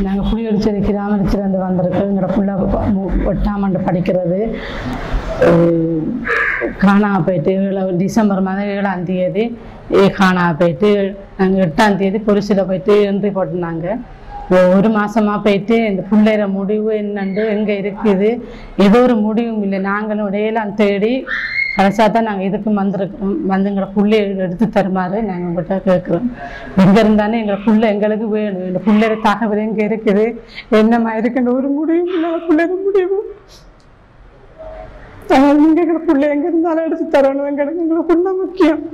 நாங்கள் புளியொலிச்சேரி கிராமத்திலேருந்து வந்திருக்கோம் எங்களோட புள்ள மு- எட்டாம் ஆண்டு படிக்கிறது அஹ் காணாம போயிட்டு ஏழு- டிசம்பர் மாதம் ஏழாம் தேதி ஏ காணாம போயிட்டு நாங்கள் எட்டாம் தேதி பொலிசில் போயிட்டு என்ட்ரி போட்டிருந்தாங்க ஒரு மாசமா போயிட்டு இந்த பிள்ளைற முடிவு என்னண்டு எங்கே இருக்குது ஏதோ ஒரு முடிவும் இல்லை நாங்களும் இடையில தேடி கடைசியாக தான் நாங்கள் இதுக்கு வந்திருக்கோம் வந்து எங்களை புள்ளைய எடுத்து தருமாறு நாங்கள் உங்கள்கிட்ட கேட்குறோம் எங்கே இருந்தாலும் எங்களை புள்ள எங்களுக்கு வேணும் இந்த பிள்ளைற தகவல் எங்கே இருக்குது என்னம்மா இருக்குன்னு ஒரு முடிவும் இல்லை பிள்ளைற முடிவு அதனால நீங்கள் எங்களை பிள்ளை எங்கே இருந்தாலும் எடுத்து தரணும் எங்களுக்கு எங்களை புள்ள முக்கியம்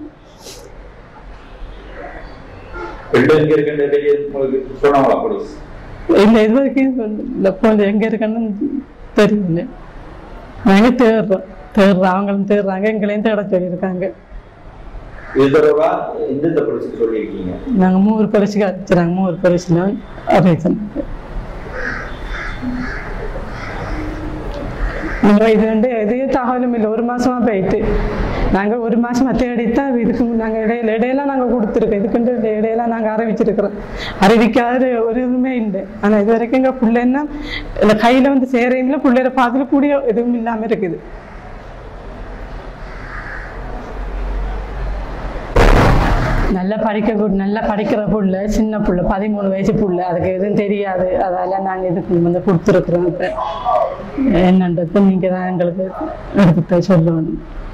பிள்ளை எங்க இருக்குன்றது உங்களுக்கு சொன்னாங்களா போலீஸ் இல்லை இது வரைக்கும் இந்த பொண்ணு எங்கே இருக்குன்னு தெரியல நாங்கள் தேடுறோம் தேடுறோம் அவங்களும் தேடுறாங்க எங்களையும் தேட சொல்லியிருக்காங்க இது தொடர்பா எந்தெந்த போலீஸுக்கு சொல்லியிருக்கீங்க நாங்கள் மூணு பரிசுக்கு அடிச்சுறாங்க மூணு பரிசுல அறிவிச்சாங்க நாங்கள் இது வந்து எதையே தகவலும் இல்லை ஒரு மாசமா போயிட்டு நாங்கள் ஒரு மாசமா தேடித்தான் இதுக்கு நாங்கள் இடையில இடையில நாங்கள் கொடுத்துருக்கோம் இதுக்குண்டு இந்த இடையில நாங்கள் அறிவிச்சிருக்கிறோம் அறிவிக்காத ஒரு இதுவுமே இல்லை ஆனால் இது வரைக்கும் எங்கள் பிள்ளைன்னா இல்லை கையில் வந்து சேரையுமில்ல பிள்ளைய பார்த்துட்டு கூடிய எதுவும் இல்லாமல் இருக்குது நல்லா படிக்க நல்லா படிக்கிற புள்ள சின்ன புள்ள பதிமூணு வயசு புள்ள அதுக்கு எதுவும் தெரியாது அதால நாங்கள் இதுக்கு வந்து கொடுத்துருக்குறோம் இப்போ என்னன்றது நீங்கள் தான் எங்களுக்கு எடுத்து சொல்லணும்